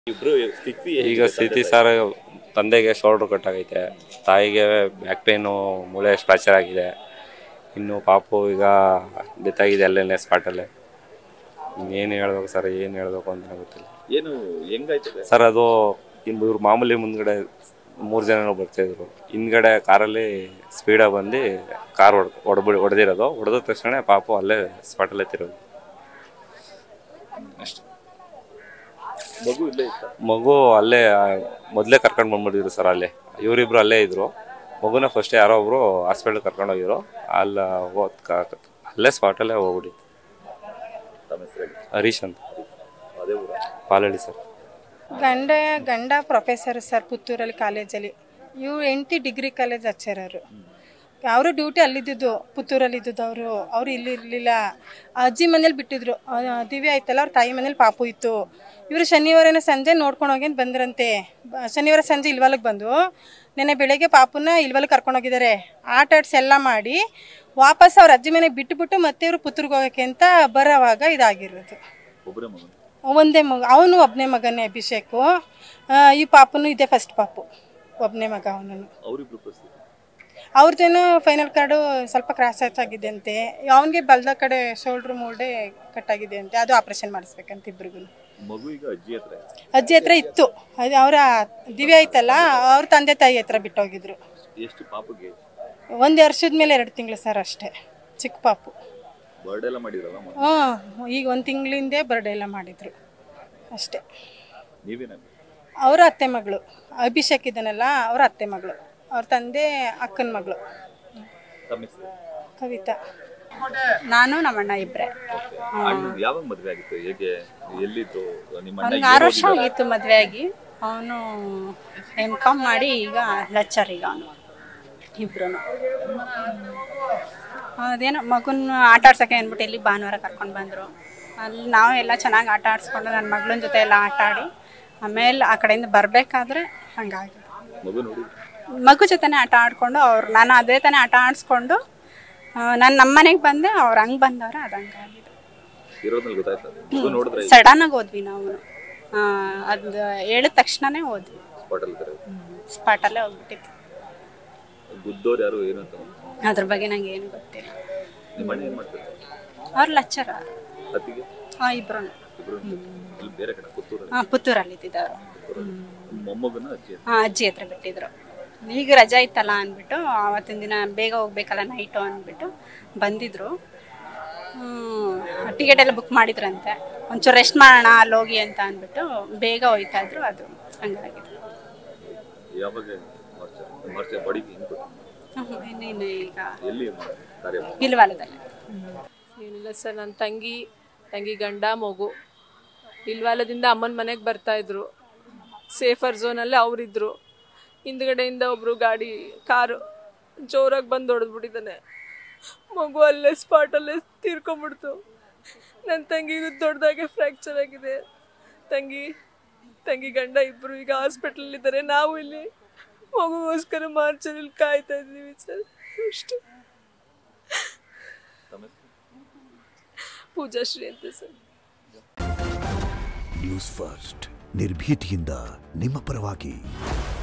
ಇಬ್ರು ಸ್ಥಿತಿ ಈಗ ಸ್ಥಿತಿ ಸರ್ ತಂದೆಗೆ ಶೋಲ್ಡ್ರ್ ಕಟ್ ಆಗೈತೆ ತಾಯಿಗೆ ಬ್ಯಾಕ್ ಪೇನು ಮೂಳೆ ಫ್ರ್ಯಾಕ್ಚರ್ ಆಗಿದೆ ಇನ್ನು ಪಾಪು ಈಗ ಡೆತ್ ಆಗಿದೆ ಅಲ್ಲೇ ಸ್ಪಾಟಲ್ಲೇ ಏನು ಹೇಳ್ಬೇಕು ಸರ್ ಏನು ಹೇಳ್ಬೇಕು ಅಂತ ಗೊತ್ತಿಲ್ಲ ಏನು ಹೆಂಗಾಯ್ತದೆ ಸರ್ ಅದು ಇನ್ನು ಇವ್ರು ಮಾಮೂಲಿ ಮುಂದ್ಗಡೆ ಮೂರು ಜನ ಬರ್ತಾಯಿದ್ರು ಹಿಂದ್ಗಡೆ ಕಾರಲ್ಲಿ ಸ್ಪೀಡಾಗಿ ಬಂದು ಕಾರ್ ಹೊಡ್ ಹೊಡ್ಬಿಡಿ ಹೊಡೆದಿರೋದು ಹೊಡೆದ ತಕ್ಷಣ ಪಾಪು ಅಲ್ಲೇ ಸ್ಪಾಟಲ್ಲೇ ತಿರೋದು ಅಷ್ಟೇ ಮಗು ಇಲ್ಲೇ ಇತ್ತ ಮಗು ಅಲ್ಲೇ ಮೊದಲೇ ಕರ್ಕೊಂಡು ಬಂದ್ಬಿಟ್ಟಿದ್ರು ಸರ್ ಅಲ್ಲೇ ಇವರಿಬ್ರು ಅಲ್ಲೇ ಇದ್ರು ಮಗುನ ಫಸ್ಟ್ ಯಾರೋ ಒಬ್ರು ಹಾಸ್ಪಿಟಲ್ ಕರ್ಕೊಂಡು ಹೋಗಿದ್ರು ಅಲ್ಲ ಹೋದ್ ಕ- ಅಲ್ಲೇ ಸ್ಪಾಟಲ್ಲೇ ಹೋಗ್ಬಿಟ್ಟಿತ್ತು ತಮ್ಮ ಹೆಸರು ಹೇಳಿ ಹರೀಶ್ ಅಂತ ಅದೇ ಊರ ಪಾಲಳ್ಳಿ ಸರ್ ಗಂಡ ಗಂಡ ಪ್ರೊಫೆಸರ್ ಸರ್ ಪುತ್ತೂರಲ್ಲಿ ಕಾಲೇಜಲ್ಲಿ ಇವು ಹೆಂಡತಿ ಡಿಗ್ರಿ ಕಾಲೇಜ್ ಹಚ್ಚಾರರು ಅವರು ಡ್ಯೂಟಿ ಅಲ್ಲಿದ್ದಿದ್ದು ಪುತ್ತೂರಲ್ಲಿ ಇದ್ದಿದ್ದು ಅವರು ಅವ್ರು ಇಲ್ಲಿ ಇರಲಿಲ್ಲ ಅಜ್ಜಿ ಮನೇಲಿ ಬಿಟ್ಟಿದ್ರು ಆ, ದಿವ್ಯ ಆಯ್ತಲ್ಲ ಅವ್ರ ತಾಯಿ ಮನೇಲಿ ಪಾಪು ಇತ್ತು ಇವರು ಶನಿವಾರನ ಸಂಜೆ ನೋಡ್ಕೊಂಡು ಹೋಗಿ ಅಂತ ಬಂದ್ರಂತೆ ಬ- ಶನಿವಾರ ಸಂಜೆ ಇಲ್ವಲ್ಗೆ ಬಂದು ನೆನ್ನೆ ಬೆಳಗ್ಗೆ ಪಾಪುನ ಇಲ್ವಲ್ಗೆ ಕರ್ಕೊಂಡು ಹೋಗಿದ್ದಾರೆ ಆಟ ಆಡ್ಸಿ ಎಲ್ಲ ಮಾಡಿ ವಾಪಸ್ ಅವ್ರ ಅಜ್ಜಿ ಮನೆಗೆ ಬಿಟ್ಟುಬಿಟ್ಟು ಮತ್ತೆ ಇವರು ಪುತ್ತೂರಿಗೆ ಹೋಗೋಕ್ಕೆ ಅಂತ ಬರೋವಾಗ ಇದಾಗಿರೋದು ಒಬ್ಬರೇ ಮಗು ಒಂದೇ ಮಗ ಅವನು ಒಬ್ಬನೇ ಮಗನೇ ಅಭಿಷೇಕು ಆ, ಈ ಪಾಪನು ಇದೆ ಫಸ್ಟ್ ಪಾಪು ಒಬ್ಬನೇ ಮಗ ಅವನು ಅವರಿಬ್ರು ಪರಿಸ್ಥಿತಿ ಅವ್ರದ್ದೇನು ಫೈನಲ್ ಕಾರ್ಡು ಸ್ವಲ್ಪ ಕ್ರಾಸ್ ಆಗಿದೆ ಅಂತೆ ಅವನಿಗೆ ಬಲ್ದ ಕಡೆ ಶೋಲ್ಡ್ರ್ ಮೂಲ್ಡೆ ಕಟ್ಟಾಗಿದೆ ಅಂತೆ ಅದು ಆಪ್ರೇಷನ್ ಮಾಡಿಸ್ಬೇಕಂತ ಇಬ್ರಿಗೂ ಮಗು ಈಗ ಅಜ್ಜಿ ಹತ್ರ ಇದೆ. ಅಜ್ಜಿ ಹತ್ರ ಇತ್ತು ಅದು ಅವರ ದಿವ್ಯ ಐತಲ್ಲ ಅವ್ರ ತಂದೆ ತಾಯಿ ಹತ್ರ ಬಿಟ್ಟೋಗಿದ್ರು ಎಷ್ಟು ಪಾಪಗೆ ಒಂದು ವರ್ಷದ ಮೇಲೆ ಎರಡು ತಿಂಗಳು ಸರ್ ಅಷ್ಟೇ ಚಿಕ್ಕ ಪಾಪು ಬರ್ಡ್ ಎಲ್ಲ ಮಾಡಿದ್ರಲ್ಲ ಮಗು ಹ್ಞೂ ಈಗ ಒಂದು ತಿಂಗಳಿಂದೆ ಬರ್ಡೇ ಎಲ್ಲ ಮಾಡಿದರು ಅಷ್ಟೇ ನೀವೇನಾಗ ಅವರ ಅತ್ತೆ ಮಗಳು ಅಭಿಷೇಕ್ ಇದನ್ನಲ್ಲ ಅವ್ರ ಅತ್ತೆ ಮಗಳು ಅವ್ರ ತಂದೆ ಅಕ್ಕನ ಮಗಳು ತಮ್ಮ ಹೆಸರು ಕವಿತಾ ನಾನು ನಮ್ಮಣ್ಣ ಇಬ್ರೆ ಅಣ್ಣ ಯಾವಾಗ ಮದ್ವೆ ಆಗಿತ್ತು ಹೇಗೆ ಎಲ್ಲಿತ್ತು ನಿಮ್ಮ ಅಣ್ಣ ಅವ್ನಿಗೆ ಆರು ವರ್ಷ ಆಗಿತ್ತು ಮದುವೆ ಆಗಿ ಅವನು ಎಮ್ ಕಾಮ್ ಮಾಡಿ ಈಗ ಲೆಕ್ಚರ್ ಈಗ ಅವನು ಇಬ್ರು ಅದೇನೋ ಮಗುನ ಆಟ ಆಡ್ಸಕ್ಕೆ ಅಂದ್ಬಿಟ್ಟು ಇಲ್ಲಿ ಭಾನುವಾರ ಕರ್ಕೊಂಡು ಬಂದರು ಅಲ್ಲಿ ನಾವು ಎಲ್ಲ ಚೆನ್ನಾಗಿ ಆಟ ಆಡಿಸ್ಕೊಂಡು ನನ್ನ ಮಗಳನ ಜೊತೆ ಎಲ್ಲ ಆಟ ಆಡಿ ಆಮೇಲೆ ಆ ಕಡೆಯಿಂದ ಬರಬೇಕಾದ್ರೆ ಹಂಗಾಗಿ ಮಗು ನೋಡಿ ಮಗು ಜೊತೆನೇ ಆಟ ಆಡ್ಕೊಂಡು ಅವ್ರು ನಾನು ಅದೇ ತಾನೇ ಆಟ ಆಡಿಸ್ಕೊಂಡು ನಾನು ನಮ್ಮ ಮನೆಗೆ ಬಂದೆ ಅವ್ರು ಹಂಗೆ ಬಂದವ್ರೆ ಅದು ಹಂಗಾಗಿದೆ ಇರೋದ್ರಲ್ಲಿ ಗೊತ್ತಾಯ್ತು ಮಗು ನೋಡಿದ್ರೆ ಸಡನ್ ಆಗಿ ಹೋದ್ವಿ ನಾವು ಅದು ಹೇಳಿದ ತಕ್ಷಣನೇ ಹೋದ್ವಿ ಸ್ಪಾಟಲ್ ಇದ್ದಾರೆ ಸ್ಪಾಟಲ್ಲೇ ಹೋಗ್ಬಿಟ್ಟಿತ್ತು ಗುದ್ದೋರು ಯಾರು ಏನು ಅಂತ ಅದ್ರ ಬಗ್ಗೆ ನಂಗೆ ಏನು ಗೊತ್ತಿಲ್ಲ ನಿಮ್ಮ ಅಣ್ಣ ಏನ್ ಮಾಡ್ತಾರೆ ಅವ್ರು ಲೆಕ್ಚರ್ ಅತ್ತಿಗೆ ಹಾಂ ಇಬ್ರು ಇಬ್ರು ಇಲ್ಲಿ ಬೇರೆ ಕಡೆ ಪುತ್ತೂರಲ್ಲಿ ಹಾಂ ಪುತ್ತೂರಲ್ಲಿ ಇದ್ದಿದ್ದವರು ಮೊಮ್ಮಗನ ಅಜ್ಜಿ ಅಂತ. ಹಾಂ ಅಜ್ಜಿ ಹತ್ರ ಬಿಟ್ಟಿದ್ರು ಈಗ ರಜಾ ಇತ್ತಲ್ಲ ಅಂದ್ಬಿಟ್ಟು ಆವತ್ತಿನ ದಿನ ಬೇಗ ಹೋಗ್ಬೇಕಲ್ಲ ನೈಟು ಅಂದ್ಬಿಟ್ಟು ಬಂದಿದ್ರು ಟಿಕೆಟ್ ಎಲ್ಲ ಬುಕ್ ಮಾಡಿದ್ರಂತೆ ಒಂಚೂರು ರೆಸ್ಟ್ ಮಾಡೋಣ ಅಲ್ಲಿ ಹೋಗಿ ಅಂತ ಅಂದ್ಬಿಟ್ಟು ಬೇಗ ಹೋಯ್ತಾ ಇದ್ರು ಅದು ಹಂಗಾಗಿದೆ ಯಾವಾಗ ಮಾರ್ಚ್ ಮಾರ್ಚ್ ಬಾಡಿಗೆ ಹೆಂಗ್ ಕೊಟ್ಟು ಹ್ಮ್, ಇನ್ನೇನು ಈಗ ಎಲ್ಲಿ ಮಾ- ಕಾರ್ಯ ಬಿಲ್ವಾಲದಲ್ಲಿ ಏನಿಲ್ಲ ಸರ್ ನನ್ನ ತಂಗಿ ತಂಗಿ ಗಂಡ ಮಗು ಇಲ್ವಾಲದಿಂದ ಅಮ್ಮನ ಮನೆಗೆ ಬರ್ತಾಯಿದ್ರು ಸೇಫರ್ ಝೋನಲ್ಲಿ ಅವರಿದ್ದರು ಹಿಂದ್ಗಡೆಯಿಂದ ಒಬ್ಬರು ಗಾಡಿ ಕಾರು ಜೋರಾಗಿ ಬಂದು ಹೊಡೆದ್ಬಿಟ್ಟಿದ್ದಾನೆ ಮಗು ಅಲ್ಲೇ ಸ್ಪಾಟಲ್ಲೇ ತೀರ್ಕೊಂಬಿಡ್ತು ನನ್ನ ತಂಗಿಗೂ ದೊಡ್ಡದಾಗೆ ಫ್ರ್ಯಾಕ್ಚರ್ ಆಗಿದೆ ತಂಗಿ ತಂಗಿ ಗಂಡ ಇಬ್ಬರು ಈಗ ಹಾಸ್ಪಿಟ್ಲಲ್ಲಿದ್ದಾರೆ ನಾವು ಇಲ್ಲಿ ಮಗುಗೋಸ್ಕರ ಮಾರ್ಚಲ್ಲಿ ಕಾಯ್ತಾ ಇದ್ದೀವಿ ಸರ್ ಅಷ್ಟು ತಮ್ಮ ಹೆಸರು? ಪೂಜಾಶ್ರೀ ಅಂತ ಸರ್ ನ್ಯೂಸ್ ಫಸ್ಟ್ ನಿರ್ಭೀತಿಯಿಂದ ನಿಮ್ಮ ಪರವಾಗಿ